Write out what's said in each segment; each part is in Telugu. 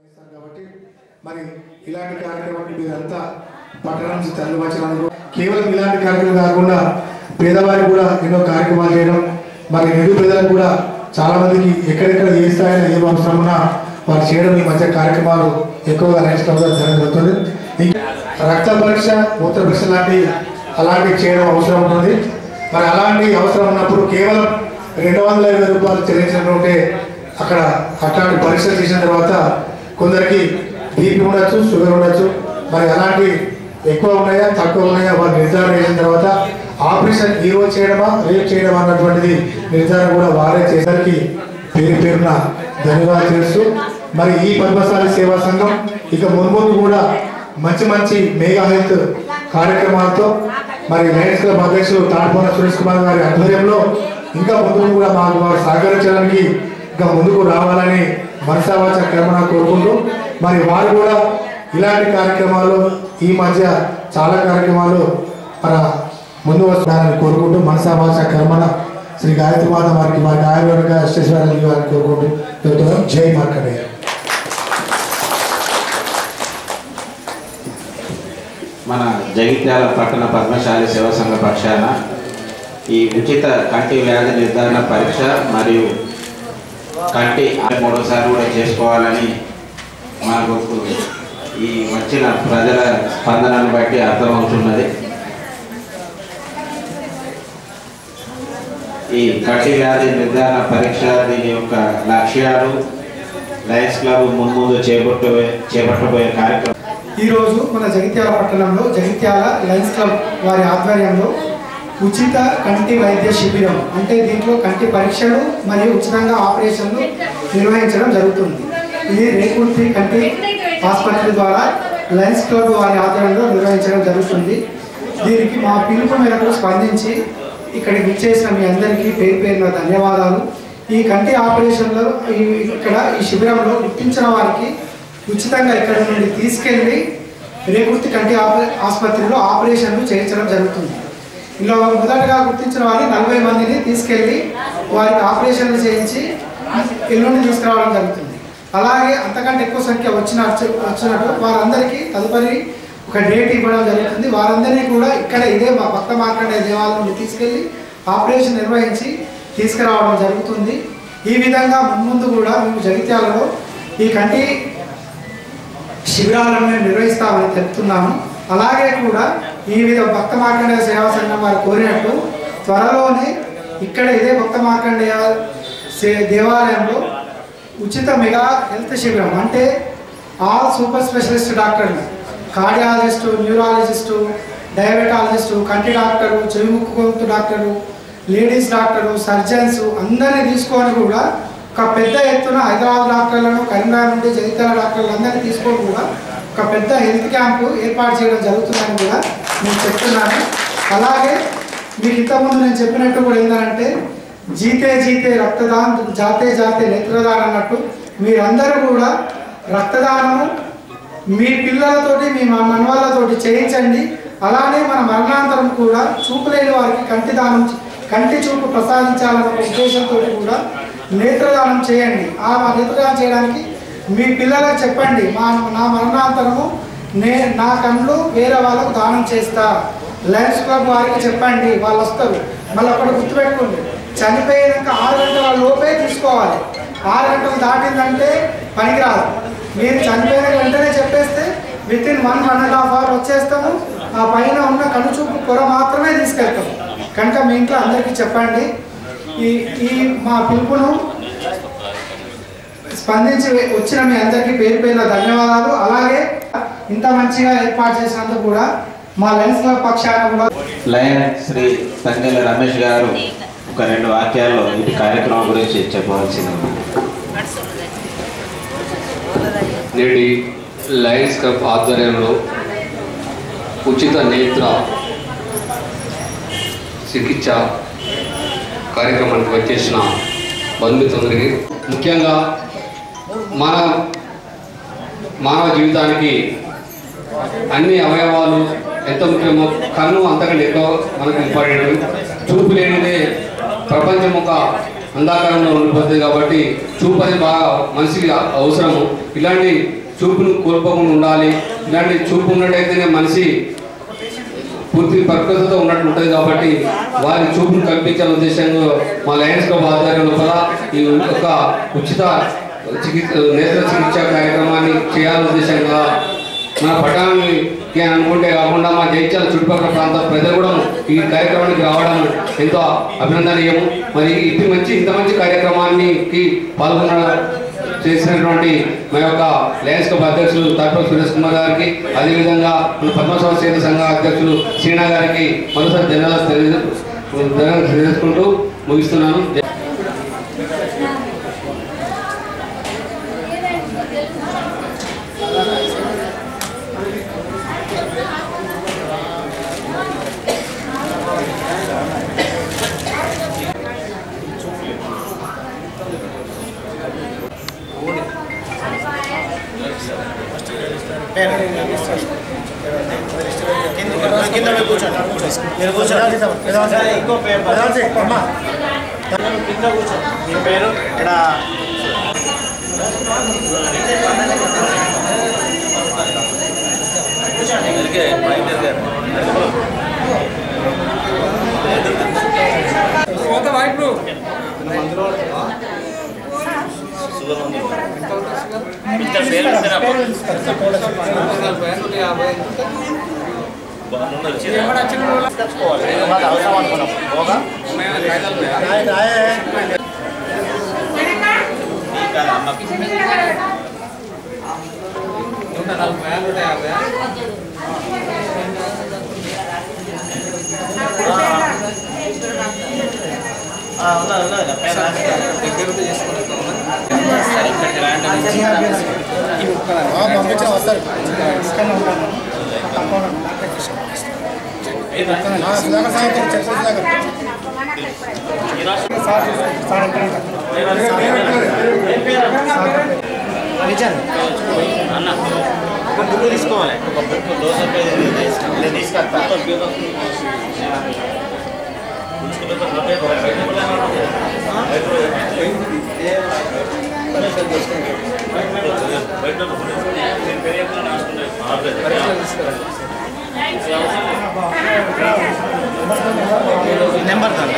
చేస్తారు కాబట్టి మరి ఇలాంటి కార్యక్రమానికి మీరంతా పట్టణం నుంచి తరలివచ్చినందుకు కేవలం ఇలాంటి కార్యక్రమం కాకుండా పేదవారికి కూడా ఎన్నో కార్యక్రమాలు చేయడం మరి నిరుపేదలకు పేదలకు కూడా చాలా మందికి ఎక్కడెక్కడ ఏ స్థాయిలో ఏ అవసరం ఉన్నా వారు చేయడం ఈ మధ్య కార్యక్రమాలు ఎక్కువగా లైన్స్ క్లబ్ ద్వారా జరుగుతుంది ఇంకా రక్త పరీక్ష మూత్ర పరీక్ష లాంటి అలాంటివి చేయడం అవసరం ఉంటుంది మరి అలాంటి అవసరం ఉన్నప్పుడు కేవలం రెండు వందల ఇరవై రూపాయలు చెల్లించినట్టుంటే అక్కడ అట్లాంటి పరీక్షలు చేసిన తర్వాత కొందరికి బీపీ ఉండొచ్చు షుగర్ ఉండొచ్చు మరి అలాంటి ఎక్కువ ఉన్నాయా తక్కువ ఉన్నాయా వారు నిర్ధారణ చేసిన తర్వాత ఆపరేషన్ ఈ రోజు చేయడమా రేపు చేయడమా అన్నటువంటిది నిర్ధారణ కూడా వారే చేసరికి పేరు పేరున ధన్యవాదాలు చేస్తూ మరి ఈ పద్మశాలి సేవా సంఘం ఇక మున్ముందు కూడా మంచి మంచి మెగా హెల్త్ కార్యక్రమాలతో మరి లయన్స్ క్లబ్ అధ్యక్షులు తాడ్పోన సురేష్ కుమార్ గారి ఆధ్వర్యంలో ఇంకా ముందు కూడా మాకు వారు సహకరించడానికి ఇంకా ముందుకు రావాలని మనసావాచ క్రమణ కోరుకుంటూ మరి వారు కూడా ఇలాంటి కార్యక్రమాలు ఈ మధ్య చాలా కార్యక్రమాలు మన ముందు వస్తున్నారని కోరుకుంటూ మనసావాచ కర్మణ శ్రీ గాయత్రి మాత వారికి వారి ఆయుర్వేద అష్టేశ్వరాన్ని వారిని కోరుకుంటూ చెప్తున్నాం జై మార్కండేయ మన జగిత్యాల పట్టణ పద్మశాలి సేవా సంఘ పక్షాన ఈ ఉచిత కంటి వ్యాధి నిర్ధారణ పరీక్ష మరియు కంటి మూడోసారి కూడా చేసుకోవాలని మనకు ఈ వచ్చిన ప్రజల స్పందనను బట్టి అర్థమవుతున్నది ఈ కంటి వ్యాధి నిర్ధారణ పరీక్ష దీని యొక్క లక్ష్యాలు లయన్స్ క్లబ్ మున్ముందు చేపట్టబోయే చేపట్టబోయే కార్యక్రమం ఈరోజు మన జగిత్యాల పట్టణంలో జగిత్యాల లయన్స్ క్లబ్ వారి ఆధ్వర్యంలో ఉచిత కంటి వైద్య శిబిరం అంటే దీంట్లో కంటి పరీక్షలు మరియు ఉచితంగా ఆపరేషన్లు నిర్వహించడం జరుగుతుంది ఇది రేకుర్తి కంటి ఆసుపత్రి ద్వారా లయన్స్ క్లబ్ వారి ఆధ్వర్యంలో నిర్వహించడం జరుగుతుంది దీనికి మా పిలుపు మేరకు స్పందించి ఇక్కడికి విచ్చేసిన మీ అందరికీ పేరు పేరున ధన్యవాదాలు ఈ కంటి ఆపరేషన్లో ఈ ఇక్కడ ఈ శిబిరంలో గుర్తించిన వారికి ఉచితంగా ఇక్కడ నుండి తీసుకెళ్ళి రేకుర్తి కంటి ఆప- ఆసుపత్రిలో ఆపరేషన్లు చేయించడం జరుగుతుంది ఇలా మొదటగా గుర్తించిన వారిని నలభై మందిని తీసుకెళ్ళి వారికి ఆపరేషన్లు చేయించి ఎల్లుండి తీసుకురావడం జరుగుతుంది అలాగే అంతకంటే ఎక్కువ సంఖ్య వచ్చిన వచ్చినట్టు వారందరికీ తదుపరి ఒక డేట్ ఇవ్వడం జరుగుతుంది వారందరినీ కూడా ఇక్కడ ఇదే మా భక్త మార్కండే దేవాలయం నుండి తీసుకెళ్ళి ఆపరేషన్ నిర్వహించి తీసుకురావడం జరుగుతుంది ఈ విధంగా మున్ముందు కూడా మేము జగిత్యాలలో ఈ కంటి శిబిరాలను మేము నిర్వహిస్తామని తెలుపుతున్నాము అలాగే కూడా ఈ విధ భక్త మార్కండేయ సేవా సంఘం వారు కోరినట్టు త్వరలోనే ఇక్కడ ఇదే భక్త మార్కండేయ సే- దేవాలయంలో ఉచిత మెగా హెల్త్ శిబిరం అంటే ఆల్ సూపర్ స్పెషలిస్ట్ డాక్టర్లు కార్డియాలజిస్టు న్యూరాలజిస్టు డయాబెటాలజిస్టు కంటి డాక్టరు చెవి ముక్కు గొంతు డాక్టరు లేడీస్ డాక్టరు సర్జన్స్ అందరినీ తీసుకొని కూడా ఒక పెద్ద ఎత్తున హైదరాబాద్ డాక్టర్లను కరీంనగర్ నుండి జగిత్యాల డాక్టర్లు అందరినీ తీసుకొని కూడా ఒక పెద్ద హెల్త్ క్యాంపు ఏర్పాటు చేయడం జరుగుతుందని కూడా నేను చెప్తున్నాను అలాగే మీకు ఇంతకుముందు నేను చెప్పినట్టు కూడా ఏంటంటే జీతే జీతే రక్తదాన్ జాతే జాతే నేత్రదాన్ అన్నట్టు మీరందరూ కూడా రక్తదానము మీ పిల్లలతోటి మీ మన మనవాళ్ళతోటి చేయించండి అలానే మన మరణాంతరం కూడా చూపు లేని వారికి కంటి దానం కంటి చూపు ప్రసాదించాలన్న ఒక ఉద్దేశంతో కూడా నేత్రదానం చేయండి ఆ నేత్రదానం చేయడానికి మీ పిల్లలకు చెప్పండి మా నా మరణాంతరము నే నా కళ్ళు వేరే వాళ్ళకు దానం చేస్తా లయన్స్ క్లబ్ వారికి చెప్పండి వాళ్ళు వస్తారు మళ్ళీ అప్పుడు గుర్తుపెట్టుకోండి చనిపోయినాక ఆరు గంటల లోపే తీసుకోవాలి ఆరు గంటలు దాటిందంటే పనికిరాదు మీరు చనిపోయిన వెంటనే చెప్పేస్తే within one one and half hour వచ్చేస్తాము ఆ పైన ఉన్న కనుచూపు పొర మాత్రమే తీసుకెళ్తాం కనుక మీ ఇంట్లో అందరికీ చెప్పండి ఈ ఈ మా పిలుపును స్పందించి వచ్చిన మీ అందరికీ పేరు పేరున ధన్యవాదాలు అలాగే ఇంత మంచిగా ఏర్పాటు చేసినందుకు కూడా మా లెన్స్ క్లబ్ పక్షాన కూడా లయన్ శ్రీ తంగెల రమేష్ గారు ఒక రెండు వాక్యాల్లో ఈ కార్యక్రమం గురించి చెప్పవలసింది నేటి లయన్స్ కప్ ఆధ్వర్యంలో ఉచిత నేత్ర చికిత్స కార్యక్రమానికి వచ్చేసిన బంధుమిత్రులందరికీ ముఖ్యంగా మన మానవ జీవితానికి అన్ని అవయవాలు ఎంత ముఖ్యమో కన్ను అంతకంటే ఎక్కువ మనకు ఇంపార్టెంట్ చూపు లేనిదే ప్రపంచం ఒక అంధాకారంలో ఉండిపోతుంది కాబట్టి చూపు అనేది బాగా మనిషికి అ- అవసరము ఇలాంటి చూపును కోల్పోకుండా ఉండాలి ఇలాంటి చూపు ఉన్నట్టయితేనే మనిషి పూర్తి పరిపక్వతతో ఉన్నట్టు ఉంటుంది కాబట్టి వారి చూపును కల్పించాలనే ఉద్దేశంగా మా లయన్స్ క్లబ్ ఆధ్వర్యం లోపల ఈ యొక్క ఉచిత చికిత్స నేత్ర చికిత్స కార్యక్రమాన్ని చేయాలనే ఉద్దేశంగా మన పట్టణానికి అనుకుంటే కాకుండా మా జైత్యాల చుట్టుపక్కల ప్రాంత ప్రజలు కూడా ఈ కార్యక్రమానికి రావడం ఎంతో అభినందనీయము మరి ఇంత మంచి ఇంత మంచి కార్యక్రమానికి పాల్గొన చేసినటువంటి మా యొక్క లయన్స్ క్లబ్ అధ్యక్షులు తాపర్ సురేష్ కుమార్ గారికి అదేవిధంగా మన పద్మశ్రీ సేన సంఘ అధ్యక్షులు శ్రీనా గారికి మరోసారి ధన్యవాదాలు తెలియజే- ధన్యవాదాలు తెలియజేసుకుంటూ ముగిస్తున్నాను జై- కింద మీరు కూర్చోండి మీరు కూర్చోండి ఇంకో పేపర్ కింద కూర్చోండి మీ పేరు ఇక్కడ మాకు అవసరం అనుకున్నాం పోగా ఉన్నది ఉన్నది పేరు పంపించిన వస్తారు సుధాకర్ సార్ చెప్పు సుధాకర్ అన్న ఒక బుక్ తీసుకోవాలి ఒక బుక్ దోశ పేరు నేను తీసుకొస్తా నెంబర్ దాని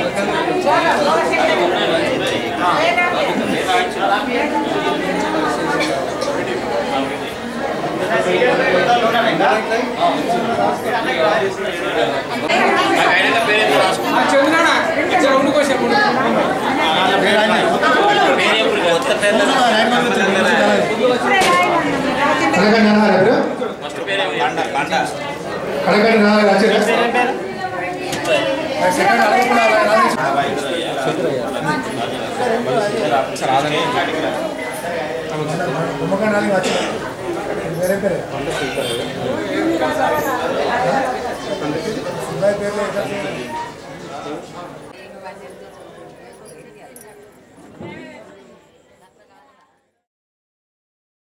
కడగండి అన్నారు ఎవరు కడగండి నాన్న వచ్చారా సెకండ్ అడగకుండా కుమ్మకాణాలి వచ్చి వేరే పేరు సుబ్బాయి పేర్లు ఎక్కడ